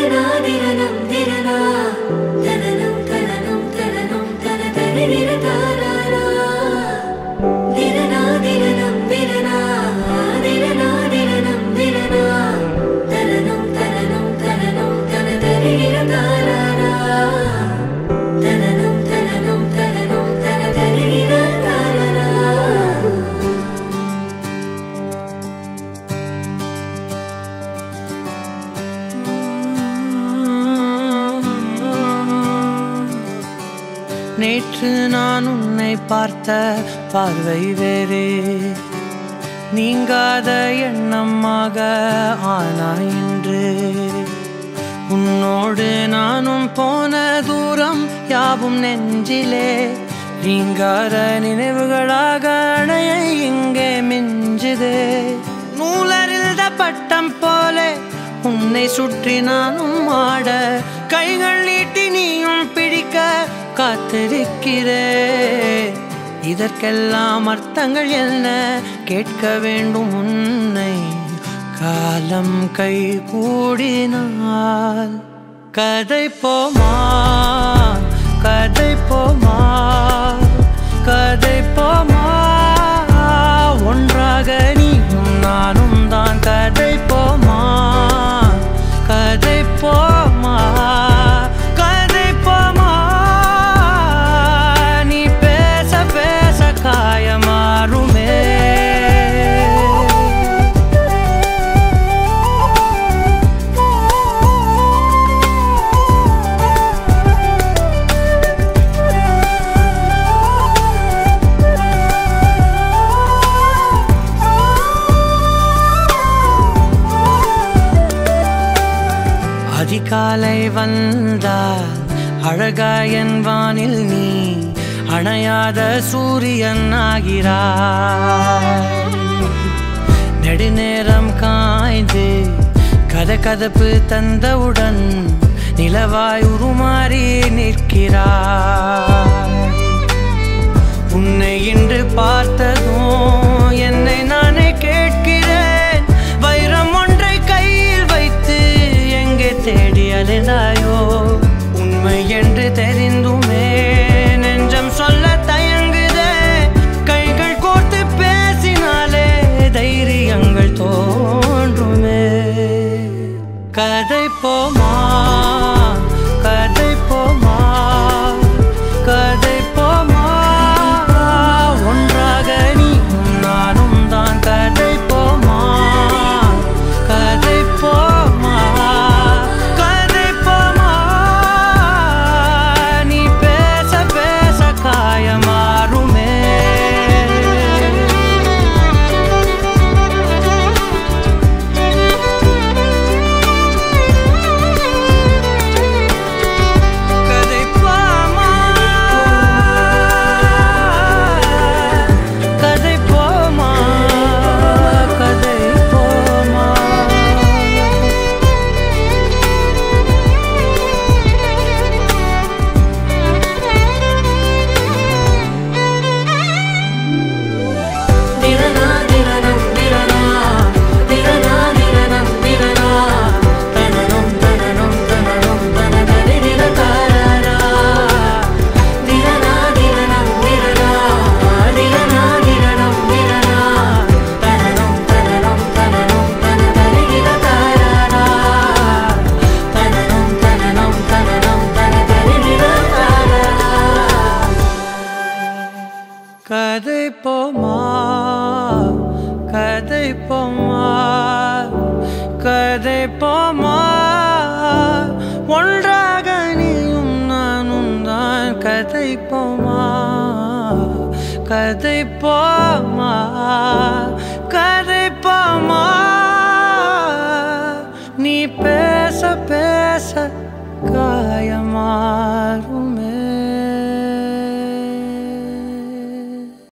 திரனா திரனம் திரனா தனனம் தனனம் தனனம் தன தரிர தாராரா திரனா திரனம் திரனா திரனா திரனம் திரனா தனனம் தனனம் தனனம் தன தரிர தாராரா தனனம் தனனம் தனனம் தன தரிர தாராரா நேற்று நான் உன்னை பார்த்த பார்வை வேறே நீங்காத எண்ணமாக ஆனாய் என்று உன்னோடு நானும் போன தூரம் யாவும் நெஞ்சிலே நீங்காத நினைவுகளாக அணைய இங்கே மிஞ்சுதே நூலறிந்த பட்டம் போலே உன்னை சுற்றி நானும் ஆட கைகள் நீட்டி நீயும் பிடிக்க காத்திருக்கிறே இதற்கெல்லாம் அர்த்தங்கள் என்ன கேட்க வேண்டும் உன்னை காலம் கை கூடினால் கதை போமா கதை போமா கதை போமா ஒன்றாக நீயும் நானும் தான் கதை போமா கதை போமா கதை போமா நீ பேச பேச காயமாறுமே அதிகாலை வந்தால் அழகாயன் வானில் நீ அணையாத சூரியன் ஆகிறாய் நெடுநேரம் காய்ந்து கதகதப்பு தந்தவுடன் நிலவாய் உருமாறி நிற்கிறாய் உன்னை இன்று பார்த்ததும் என்னை நானே கேட்கிறேன் வைரம் ஒன்றை கையில் வைத்து எங்கே தேடி அலைந்தாயோ உண்மை என்று தெரிந்துமே நெஞ்சம் சொல்ல தயங்குதே கைகள் கோர்த்து பேசினாலே தைரியங்கள் தோன்றுமே கதை போமா கதை போமா கதை போமா ஒன்றாக நீயும் நானும் தான் கதை போமா கதை போமா கதை போமா நீ பேச பேச காயமாறுமே கதை போமா கதை போமா கதை போமா திரனா திரனம் திரனா திரனா திரனம் திரனா தனனம் தனனம் தனனம் தன தரிர தாராரா திரனா திரனம் திரனா திரனா திரனம் திரனா தனனம் தனனம் தனனம் தன தரிர தாராரா தனனம் தனனம் தனனம் தன தரிர தாராரா கதை போமா கதை போமா கதை போமா ஒன்றாக நீயும் நானும் தான் கதை போமா கதை போமா கதை போமா நீ பேச பேச காயமா